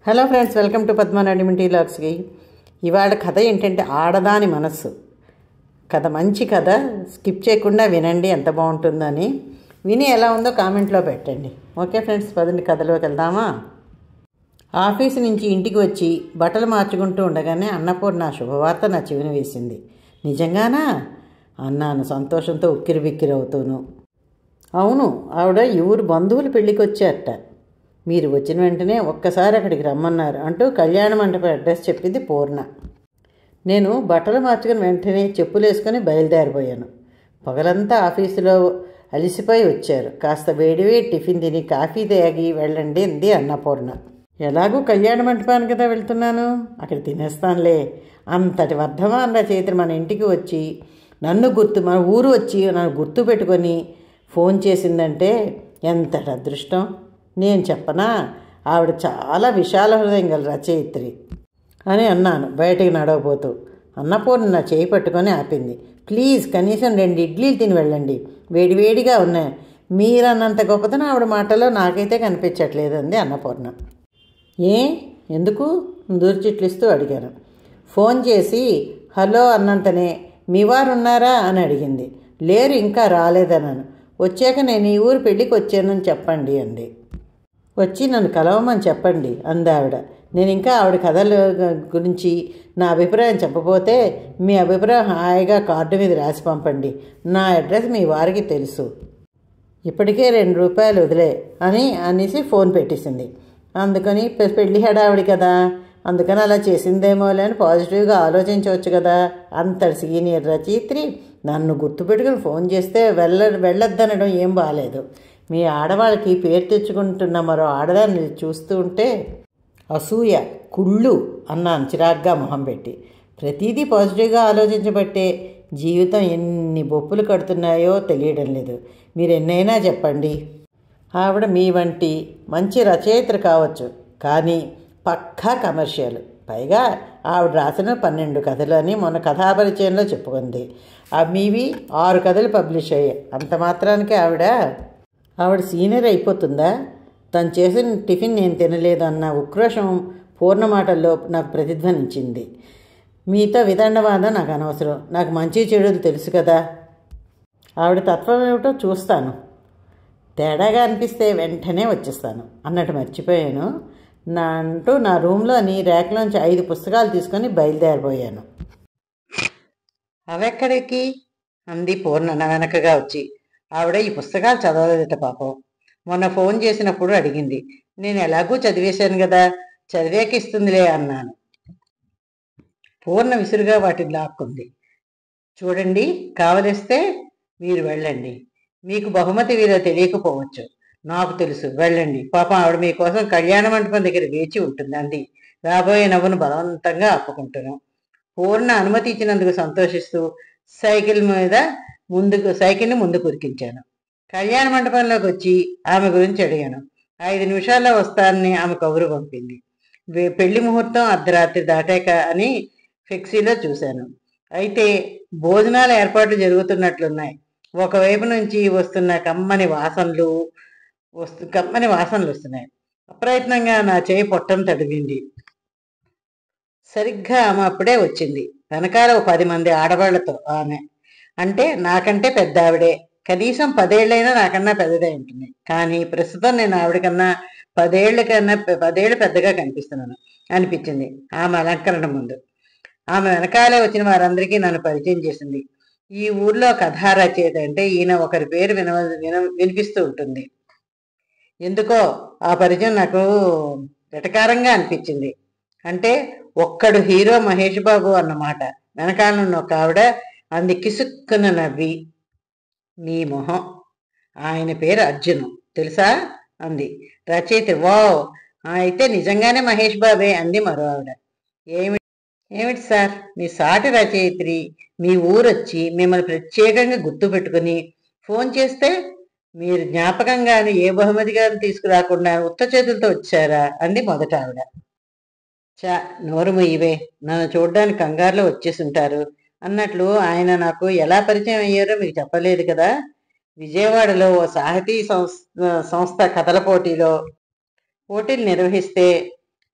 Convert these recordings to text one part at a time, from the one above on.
hello friends welcome to పద్మనాడిమిటీ లాగ్స్కి ఇవాళ కథ ఏంటంటే ఆడదాని మనస్సు కథ మంచి కథ స్కిప్ చేయకుండా వినండి ఎంత బాగుంటుందని విని ఎలా ఉందో కామెంట్లో పెట్టండి ఓకే ఫ్రెండ్స్ పదండి కథలోకి వెళ్దామా ఆఫీసు నుంచి ఇంటికి వచ్చి బట్టలు మార్చుకుంటూ ఉండగానే అన్నపూర్ణ శుభవార్త నా చెవిన వేసింది నిజంగానా అన్నాను సంతోషంతో ఉక్కిరి బిక్కిరి అవుతూను అవును ఆవిడ ఈ ఊరు బంధువులు పెళ్ళికి వచ్చారట మీరు వచ్చిన వెంటనే ఒక్కసారి అక్కడికి రమ్మన్నారు అంటూ కళ్యాణ మండపం అడ్రస్ చెప్పింది పూర్ణ నేను బట్టలు మార్చుకుని వెంటనే చెప్పులు వేసుకొని బయలుదేరిపోయాను పగలంతా ఆఫీసులో అలిసిపోయి వచ్చారు కాస్త వేడివేడి టిఫిన్ తిని కాఫీ తాగి వెళ్ళండి అంది అన్నపూర్ణ ఎలాగూ కళ్యాణ మంటపానికి కదా వెళ్తున్నాను అక్కడ తినేస్తానులే అంతటి వర్ధమాన రచయిత్రి మన ఇంటికి వచ్చి నన్ను గుర్తు మన ఊరు వచ్చి నన్ను గుర్తు పెట్టుకొని ఫోన్ చేసిందంటే ఎంతటి అదృష్టం నేను చెప్పనా ఆవిడ చాలా విశాల హృదయం గల రచయిత్రి అని అన్నాను బయటికి నడవబోతూ అన్నపూర్ణ నా చేయి పట్టుకొని ఆపింది ప్లీజ్ కనీసం రెండు ఇడ్లీలు తిని వెళ్ళండి వేడివేడిగా ఉన్నాయి మీరన్నంత గొప్పతనం ఆవిడ మాటలో నాకైతే కనిపించట్లేదు అంది అన్నపూర్ణ ఏ ఎందుకు దూర్చిట్లిస్తూ అడిగాను ఫోన్ చేసి హలో అన్నంతనే మీ వారు ఉన్నారా అని అడిగింది లేరు ఇంకా రాలేదన్నాను వచ్చాక నేను ఈ ఊరు పెళ్ళికి వచ్చానని చెప్పండి అంది వచ్చి నన్ను కలవమని చెప్పండి అంది ఆవిడ నేను ఇంకా ఆవిడ కథల గురించి నా అభిప్రాయం చెప్పబోతే మీ అభిప్రాయం హాయిగా కార్డు మీద రాసి పంపండి నా అడ్రస్ మీ వారికి తెలుసు ఇప్పటికే రెండు రూపాయలు వదిలే అని అనేసి ఫోన్ పెట్టేసింది అందుకని పె- పెళ్లి హడావిడి కదా అందుకని అలా చేసిందేమోలే అని పాజిటివ్గా ఆలోచించవచ్చు కదా అంతటి సీనియర్ రచయిత్రి నన్ను గుర్తుపెట్టుకుని ఫోన్ చేస్తే వెళ్ళ వెళ్ళొద్దనడం ఏం బాగాలేదు మీ ఆడవాళ్ళకి పేరు తెచ్చుకుంటున్న మరో ఆడదాన్ని చూస్తూ ఉంటే అసూయ కుళ్ళు అన్నాను చిరాగ్గా మొహం పెట్టి ప్రతిదీ పాజిటివ్గా ఆలోచించబట్టే జీవితం ఎన్ని బొప్పులు కడుతున్నాయో తెలియడం లేదు మీరు ఎన్నైనా చెప్పండి ఆవిడ మీ వంటి మంచి రచయిత్రి కావచ్చు కానీ పక్కా కమర్షియల్ పైగా ఆవిడ రాసిన పన్నెండు కథలు అని మొన్న కథాపరిచయంలో చెప్పుకుంది ఆ మీవి ఆరు కథలు పబ్లిష్ అయ్యాయి అంత మాత్రానికి ఆవిడ ఆవిడ సీనియర్ అయిపోతుందా తను చేసిన టిఫిన్ నేను తినలేదు అన్న ఉక్రోషం పూర్ణ మాటల్లో నాకు ప్రతిధ్వనించింది మీతో విదండవాదం నాకు అనవసరం నాకు మంచి చెడులు తెలుసు కదా ఆవిడ తత్వం ఏమిటో చూస్తాను తేడాగా అనిపిస్తే వెంటనే వచ్చేస్తాను అన్నట్టు మర్చిపోయాను నా అంటూ నా రూమ్లోని ర్యాక్లోంచి ఐదు పుస్తకాలు తీసుకొని బయలుదేరిపోయాను అవెక్కడికి అంది పూర్ణ నా వెనకగా వచ్చి ఆవిడ ఈ పుస్తకాలు చదవలేదట పాపం మొన్న ఫోన్ చేసినప్పుడు అడిగింది నేను ఎలాగూ చదివేశాను కదా చదివాక ఇస్తుందిలే అన్నాను పూర్ణ విసురుగా వాటిని లాక్కుంది చూడండి కావలిస్తే మీరు వెళ్ళండి మీకు బహుమతి వీరో తెలియకపోవచ్చు నాకు తెలుసు వెళ్ళండి పాపం ఆవిడ మీకోసం కళ్యాణ మండపం దగ్గర వేచి ఉంటుంది అంది రాబోయే నవ్వును బలవంతంగా ఆపుకుంటున్నాం పూర్ణ అనుమతి ఇచ్చినందుకు సంతోషిస్తూ సైకిల్ మీద ముందుకు సైకిల్ని ముందు కురికించాను కళ్యాణ మండపంలోకి వచ్చి ఆమె గురించి అడిగాను ఐదు నిమిషాల్లో వస్తానని ఆమె కబురు పంపింది వే- పెళ్లి ముహూర్తం అర్ధరాత్రి దాటాక అని ఫ్లెక్సీలో చూశాను అయితే భోజనాల ఏర్పాట్లు జరుగుతున్నట్లున్నాయి ఒకవైపు నుంచి వస్తున్న కమ్మని వాసనలు వస్తు కమ్మని వాసనలు వస్తున్నాయి అప్రయత్నంగా నా చేయి పొట్టను తడిగింది సరిగ్గా ఆమె అప్పుడే వచ్చింది వెనకాల ఓ పది మంది ఆడవాళ్లతో ఆమె అంటే నాకంటే పెద్ద ఆవిడే కనీసం పదేళ్ళైనా నాకన్నా పెద్దదే ఉంటుంది కానీ ప్రస్తుతం నేను ఆవిడకన్నా పదేళ్ల కన్నా పదేళ్ళు పెద్దగా కనిపిస్తున్నాను అనిపించింది ఆమె అలంకరణ ముందు ఆమె వెనకాలే వచ్చిన వారందరికీ నన్ను పరిచయం చేసింది ఈ ఊర్లో కథా రచయిత అంటే ఈయన ఒకరి పేరు విన విన వినిపిస్తూ ఉంటుంది ఎందుకో ఆ పరిచయం నాకు వెటకారంగా అనిపించింది అంటే ఒక్కడు హీరో మహేష్ బాబు అన్నమాట వెనకాల ఉన్న ఒక ఆవిడ అంది కిసుక్కున నవ్వి నీ మొహం ఆయన పేరు అర్జును తెలుసా అంది రచయిత వావ్ అయితే నిజంగానే మహేష్ బాబే అంది మరో ఆవిడ ఏమి ఏమిటి సార్ మీ సాటి రచయిత్రి మీ ఊరొచ్చి మిమ్మల్ని ప్రత్యేకంగా గుర్తు పెట్టుకుని ఫోన్ చేస్తే మీరు జ్ఞాపకంగాను ఏ బహుమతి గాని తీసుకురాకుండా ఉత్త చేతులతో వచ్చారా అంది మొదట ఆవిడ చా నోరు ఇవే నన్ను చూడడానికి కంగారులో వచ్చేసి ఉంటారు అన్నట్లు ఆయన నాకు ఎలా పరిచయం అయ్యారో మీకు చెప్పలేదు కదా విజయవాడలో ఓ సాహితీ సంస్థ సంస్థ కథల పోటీలో పోటీలు నిర్వహిస్తే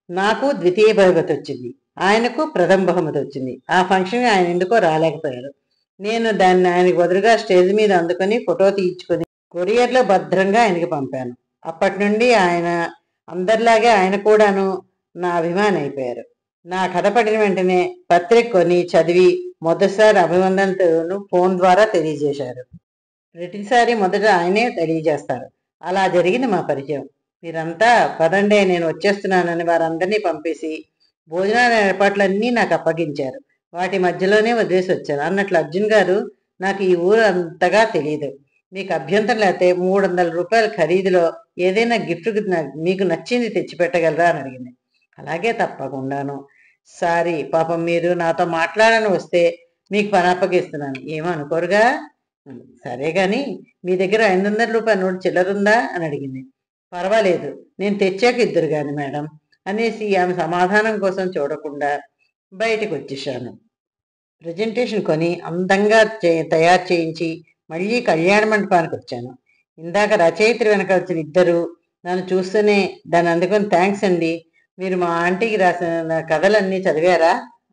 నాకు ద్వితీయ బహుమతి వచ్చింది ఆయనకు ప్రథమ బహుమతి వచ్చింది ఆ ఫంక్షన్ ఆయన ఎందుకో రాలేకపోయారు నేను దాన్ని ఆయనకు బదులుగా స్టేజ్ మీద అందుకొని ఫోటో తీయించుకొని కొరియర్లో భద్రంగా ఆయనకి పంపాను అప్పటి నుండి ఆయన అందరిలాగే ఆయన కూడాను నా అభిమాని అయిపోయారు నా కథ పడిన వెంటనే పత్రిక కొని చదివి మొదటిసారి అభివందనతోను ఫోన్ ద్వారా తెలియజేశారు ప్రతిసారి మొదట ఆయనే తెలియజేస్తారు అలా జరిగింది మా పరిచయం మీరంతా పదండే నేను వచ్చేస్తున్నానని వారందరినీ పంపేసి భోజనాల ఏర్పాట్లన్నీ నాకు అప్పగించారు వాటి మధ్యలోనే వదిలేసి వచ్చాను అన్నట్లు అర్జున్ గారు నాకు ఈ ఊరు అంతగా తెలియదు మీకు అభ్యంతరం లేకపోతే మూడు వందల రూపాయల ఖరీదులో ఏదైనా గిఫ్ట్ మీకు నచ్చింది తెచ్చిపెట్టగలరా అని అడిగింది అలాగే తప్పకుండాను సారీ పాపం మీరు నాతో మాట్లాడని వస్తే మీకు పని అప్పగిస్తున్నాను ఏమో అనుకోరుగా సరే గాని మీ దగ్గర ఐదు వందల రూపాయల నోటు చిల్లరుందా అని అడిగింది పర్వాలేదు నేను తెచ్చాక ఇద్దరు గాని మేడం అనేసి ఆమె సమాధానం కోసం చూడకుండా బయటకు వచ్చేసాను ప్రజెంటేషన్ కొని అందంగా చే- తయారు చేయించి మళ్ళీ కళ్యాణ మండపానికి వచ్చాను ఇందాక రచయిత్రి వెనక వచ్చిన ఇద్దరు నన్ను చూస్తూనే దాన్ని అందుకొని థ్యాంక్స్ అండి మీరు మా ఆంటీకి రాసిన కథలన్నీ చదివారా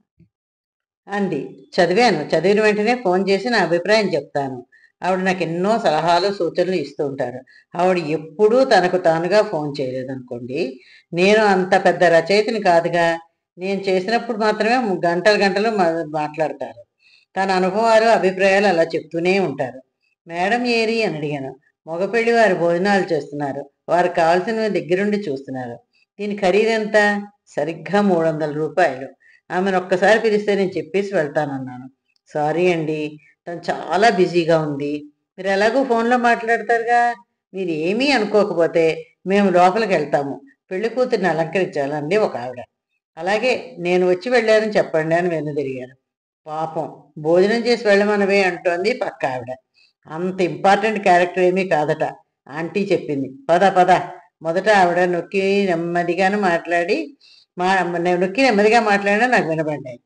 అంది చదివాను చదివిన వెంటనే ఫోన్ చేసి నా అభిప్రాయం చెప్తాను ఆవిడ నాకు ఎన్నో సలహాలు సూచనలు ఇస్తూ ఉంటారు ఆవిడ ఎప్పుడూ తనకు తానుగా ఫోన్ చేయలేదనుకోండి నేను అంత పెద్ద రచయితని కాదుగా నేను చేసినప్పుడు మాత్రమే ము- గంటలు గంటలు మా- మాట్లాడతారు తన అనుభవాలు అభిప్రాయాలు అలా చెప్తూనే ఉంటారు మేడం ఏరి అని అడిగాను మగపెళ్లి వారు భోజనాలు చేస్తున్నారు వారికి కావాల్సినవి దగ్గరుండి చూస్తున్నారు దీని ఖరీదెంత సరిగ్గా మూడు వందల రూపాయలు ఆమెను ఒక్కసారి పిలిస్తే నేను చెప్పేసి వెళ్తానన్నాను సారీ అండి తను చాలా బిజీగా ఉంది మీరు ఎలాగో ఫోన్లో మాట్లాడతారుగా మీరు ఏమీ అనుకోకపోతే మేము లోపలికి వెళ్తాము పెళ్లి కూతురిని అలంకరించాలండి ఒక ఆవిడ అలాగే నేను వచ్చి వెళ్ళానని చెప్పండి అని వెనుదిరిగాను పాపం భోజనం చేసి వెళ్ళమనవే అంటోంది పక్క ఆవిడ అంత ఇంపార్టెంట్ క్యారెక్టర్ ఏమీ కాదట ఆంటీ చెప్పింది పద పద మొదట ఆవిడ నొక్కి నెమ్మదిగాను మాట్లాడి మా నేను నొక్కి నెమ్మదిగా మాట్లాడినా నాకు వినబడ్డాయి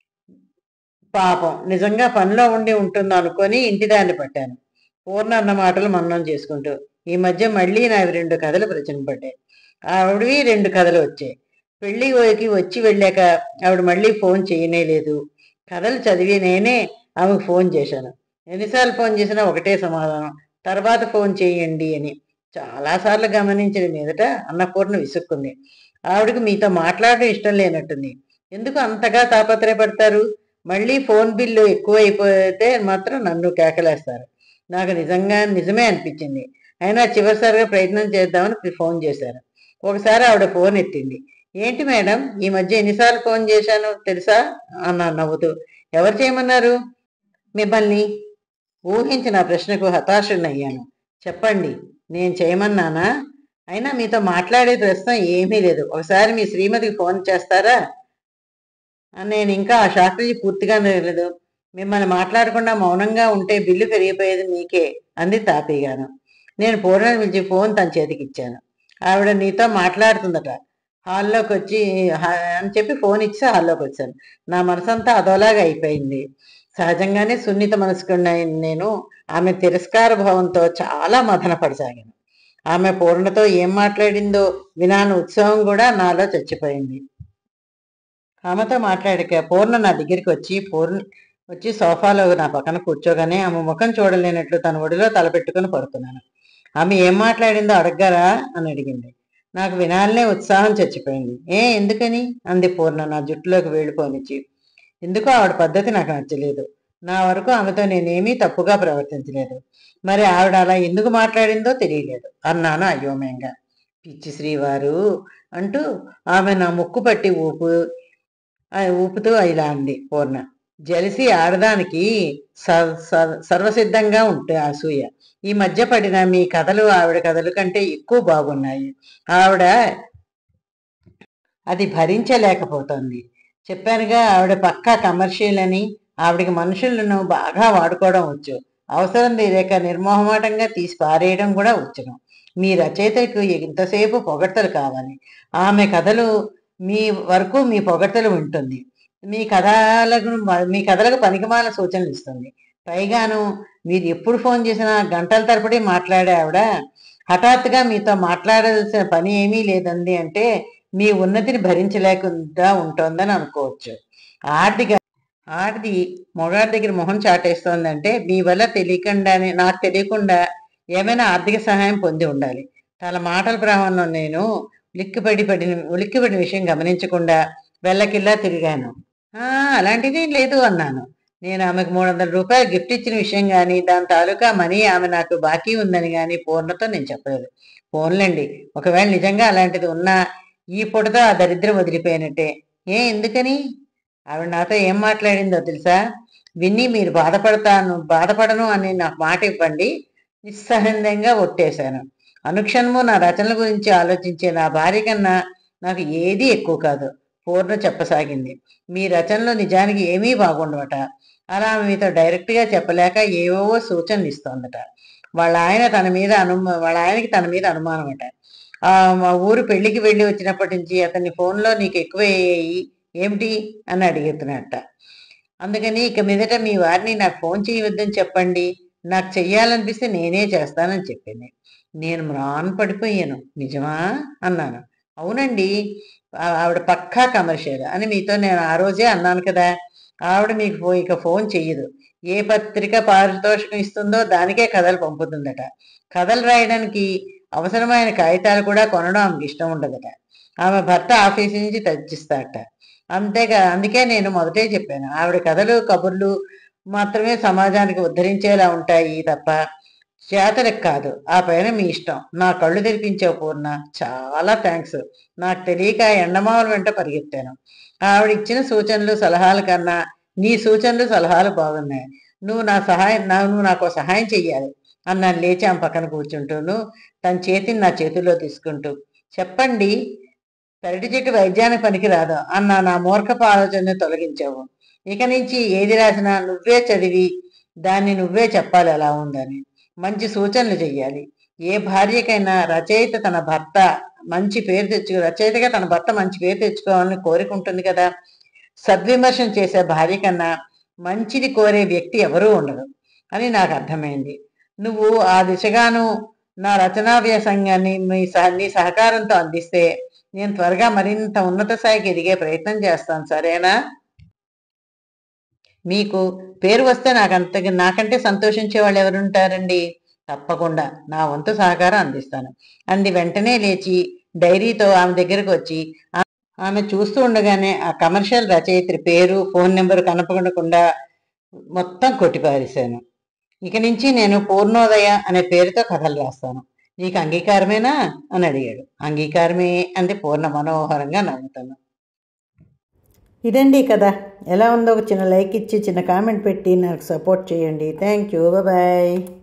పాపం నిజంగా పనిలో ఉండి ఉంటుంది అనుకొని ఇంటి దాన్ని పట్టాను పూర్ణ అన్న మాటలు మన్నం చేసుకుంటూ ఈ మధ్య మళ్ళీ నావి రెండు కథలు ప్రచురింపడ్డాయి ఆవిడవి రెండు కథలు వచ్చాయి పెళ్లి పోయికి వచ్చి వెళ్ళాక ఆవిడ మళ్ళీ ఫోన్ చేయనే లేదు కథలు చదివి నేనే ఆమెకు ఫోన్ చేశాను ఎన్నిసార్లు ఫోన్ చేసినా ఒకటే సమాధానం తర్వాత ఫోన్ చేయండి అని చాలాసార్లు గమనించిన మీదట అన్నపూర్ణ విసుక్కుంది ఆవిడకి మీతో మాట్లాడడం ఇష్టం లేనట్టుంది ఎందుకు అంతగా తాపత్రయపడతారు మళ్ళీ ఫోన్ బిల్లు ఎక్కువ అయిపోతే మాత్రం నన్ను కేకలేస్తారు నాకు నిజంగా నిజమే అనిపించింది అయినా చివరిసారిగా ప్రయత్నం చేద్దామని ఫోన్ చేశారు ఒకసారి ఆవిడ ఫోన్ ఎత్తింది ఏంటి మేడం ఈ మధ్య ఎన్నిసార్లు ఫోన్ చేశాను తెలుసా అన్నా నవ్వుతూ ఎవరు చేయమన్నారు మిమ్మల్ని ఊహించిన ప్రశ్నకు హతాశున్నయ్యాను చెప్పండి నేను చేయమన్నానా అయినా మీతో మాట్లాడే ప్రస్తుతం ఏమీ లేదు ఒకసారి మీ శ్రీమతికి ఫోన్ చేస్తారా ఆ, నేను ఇంకా ఆ శాస్త్రజీ పూర్తిగా లేదు మిమ్మల్ని మాట్లాడకుండా మౌనంగా ఉంటే బిల్లు పెరిగిపోయేది మీకే అంది తాపీగాను నేను పూర్ణ పిలిచి ఫోన్ తన చేతికి ఇచ్చాను ఆవిడ నీతో మాట్లాడుతుందట హాల్లోకి వచ్చి "హా" అని చెప్పి ఫోన్ ఇచ్చి హాల్లోకి వచ్చాను నా మనసంతా అదోలాగా అయిపోయింది సహజంగానే సున్నిత మనసుకున్న నేను ఆమె తిరస్కార భావంతో చాలా మదనపడసాగాను ఆమె పూర్ణతో ఏం మాట్లాడిందో వినాను ఉత్సవం కూడా నాలో చచ్చిపోయింది ఆమెతో మాట్లాడాక పూర్ణ నా దగ్గరికి వచ్చి పూర్ణ వచ్చి సోఫాలో నా పక్కన కూర్చోగానే ఆమె ముఖం చూడలేనట్లు తన ఒడిలో తలపెట్టుకుని పడుకున్నాను ఆమె ఏం మాట్లాడిందో అడగరా అని అడిగింది నాకు వినాలనే ఉత్సాహం చచ్చిపోయింది ఏ ఎందుకని అంది పూర్ణ నా జుట్టులోకి వేడిపోనిచ్చి ఎందుకో ఆవిడ పద్ధతి నాకు నచ్చలేదు నా వరకు ఆమెతో నేనేమీ తప్పుగా ప్రవర్తించలేదు మరి ఆవిడ అలా ఎందుకు మాట్లాడిందో తెలియలేదు అన్నాను అయోమయంగా పిచ్చి శ్రీవారు అంటూ ఆమె నా ముక్కు పట్టి ఊపు ఆ ఊపుతూ ఇలా అంది పూర్ణ జలిసి ఆడదానికి స- స- సర్వసిద్ధంగా ఉంటే అసూయ ఈ మధ్య పడిన మీ కథలు ఆవిడ కథలు కంటే ఎక్కువ బాగున్నాయి ఆవిడ అది భరించలేకపోతుంది చెప్పానుగా ఆవిడ పక్కా కమర్షియల్ అని ఆవిడకి మనుషులను బాగా వాడుకోవడం వచ్చు అవసరం లేక నిర్మోహమాటంగా తీసి పారేయడం కూడా వచ్చును మీ రచయితకు ఇంతసేపు పొగడ్తలు కావాలి ఆమె కథలు మీ వరకు మీ పొగడ్తలు వింటుంది మీ కథలకు మీ కథలకు పనికిమాల సూచనలు ఇస్తుంది పైగాను మీరు ఎప్పుడు ఫోన్ చేసినా గంటల తరబడి మాట్లాడే ఆవిడ హఠాత్తుగా మీతో మాట్లాడాల్సిన పని ఏమీ లేదండి అంటే మీ ఉన్నతిని భరించలేకుండా ఉంటోందని అనుకోవచ్చు ఆర్థిక ఆడది మొగాడి దగ్గర మొహం చాటేస్తోందంటే మీ వల్ల తెలియకుండానే నాకు తెలియకుండా ఏమైనా ఆర్థిక సహాయం పొంది ఉండాలి తన మాటల ప్రమాణం నేను ఉలిక్కిపడి పడిన ఉలిక్కిపడిన విషయం గమనించకుండా వెళ్ళకిల్లా తిరిగాను "ఆ, అలాంటిది లేదు అన్నాను నేను ఆమెకు మూడు వందల రూపాయలు గిఫ్ట్ ఇచ్చిన విషయం కానీ దాని తాలూకా మనీ ఆమె నాకు బాకీ ఉందని కానీ పూర్ణతో నేను చెప్పలేదు ఫోన్లండి ఒకవేళ నిజంగా అలాంటిది ఉన్నా ఈ పూటతో ఆ దరిద్రం వదిలిపోయినట్టే ఏ ఎందుకని ఆవిడ నాతో ఏం మాట్లాడిందో తెలుసా విన్ని మీరు బాధపడతాను బాధపడను అని నాకు మాట ఇవ్వండి నిస్సహందంగా ఒట్టేశాను అనుక్షణము నా రచనల గురించి ఆలోచించే నా భార్య కన్నా నాకు ఏదీ ఎక్కువ కాదు పూర్ణ చెప్పసాగింది మీ రచనలో నిజానికి ఏమీ బాగుండవట అలా ఆమె మీతో డైరెక్ట్గా చెప్పలేక ఏవేవో సూచనలు ఇస్తోందట వాళ్ళ ఆయన తన మీద అనుమా వాళ్ళ ఆయనకి తన మీద అనుమానం అట ఆ, మా ఊరు పెళ్లికి వెళ్ళి వచ్చినప్పటి నుంచి అతని ఫోన్లో నీకు ఎక్కువ అయ్యాయి ఏమిటి అని అడుగుతున్నట్ట అందుకని ఇక మీదట మీ వారిని నాకు ఫోన్ చేయవద్దని చెప్పండి నాకు చెయ్యాలనిపిస్తే నేనే చేస్తానని చెప్పింది నేను మ్రాన్ పడిపోయాను నిజమా అన్నాను అవునండి ఆ- ఆవిడ పక్కా కమర్షియల్ అని మీతో నేను ఆ రోజే అన్నాను కదా ఆవిడ మీకు ఫో- ఇక ఫోన్ చెయ్యదు ఏ పత్రిక పారితోషికం ఇస్తుందో దానికే కథలు పంపుతుందట కథలు రాయడానికి అవసరమైన కాగితాలు కూడా కొనడం ఆమెకి ఇష్టం ఉండదట ఆమె భర్త ఆఫీస్ నుంచి తెచ్చిస్తాడట అంతేగా అందుకే నేను మొదటే చెప్పాను ఆవిడ కథలు కబుర్లు మాత్రమే సమాజానికి ఉద్ధరించేలా ఉంటాయి తప్ప చేతలకు కాదు ఆ పైన మీ ఇష్టం నా కళ్ళు తెరిపించావు పూర్ణ చాలా థ్యాంక్స్ నాకు తెలియక ఎండమావుల వెంట పరిగెత్తాను ఆవిడ ఇచ్చిన సూచనలు సలహాల కన్నా నీ సూచనలు సలహాలు బాగున్నాయి నువ్వు నా సహాయం నా నువ్వు నాకు ఓ సహాయం చెయ్యాలి అన్నాను లేచి ఆమె పక్కన కూర్చుంటూను తన చేతిని నా చేతుల్లో తీసుకుంటూ చెప్పండి పెరటి చెట్టు వైద్యానికి పనికిరాదు అన్న నా మూర్ఖపు ఆలోచనని తొలగించావు ఇక నుంచి ఏది రాసినా నువ్వే చదివి దాన్ని నువ్వే చెప్పాలి ఎలా ఉందని మంచి సూచనలు చెయ్యాలి ఏ భార్యకైనా రచయిత తన భర్త మంచి పేరు తెచ్చుకో రచయితగా తన భర్త మంచి పేరు తెచ్చుకోవాలని కోరిక ఉంటుంది కదా సద్విమర్శన చేసే భార్య కన్నా మంచిది కోరే వ్యక్తి ఎవరూ ఉండరు అని నాకు అర్థమైంది నువ్వు ఆ దిశగాను నా రచనా వ్యాసంగాన్ని మీ సహ నీ సహకారంతో అందిస్తే నేను త్వరగా మరింత ఉన్నత స్థాయికి ఎదిగే ప్రయత్నం చేస్తాను సరేనా మీకు పేరు వస్తే నాకు అంత నాకంటే సంతోషించే వాళ్ళు ఎవరుంటారండి తప్పకుండా నా వంతు సహకారం అందిస్తాను అంది వెంటనే లేచి డైరీతో ఆమె దగ్గరకు వచ్చి ఆ- ఆమె చూస్తూ ఉండగానే ఆ కమర్షియల్ రచయిత్రి పేరు ఫోన్ నెంబర్ కనపడకుండా మొత్తం కొట్టిపారేశాను ఇక నుంచి నేను పూర్ణోదయ అనే పేరుతో కథలు రాస్తాను నీకు అంగీకారమేనా అని అడిగాడు అంగీకారమే అంది పూర్ణ మనోహరంగా నవ్వుతాను ఇదండి కదా ఎలా ఉందో ఒక చిన్న లైక్ ఇచ్చి చిన్న కామెంట్ పెట్టి నాకు సపోర్ట్ చేయండి థ్యాంక్ యూ బాయ్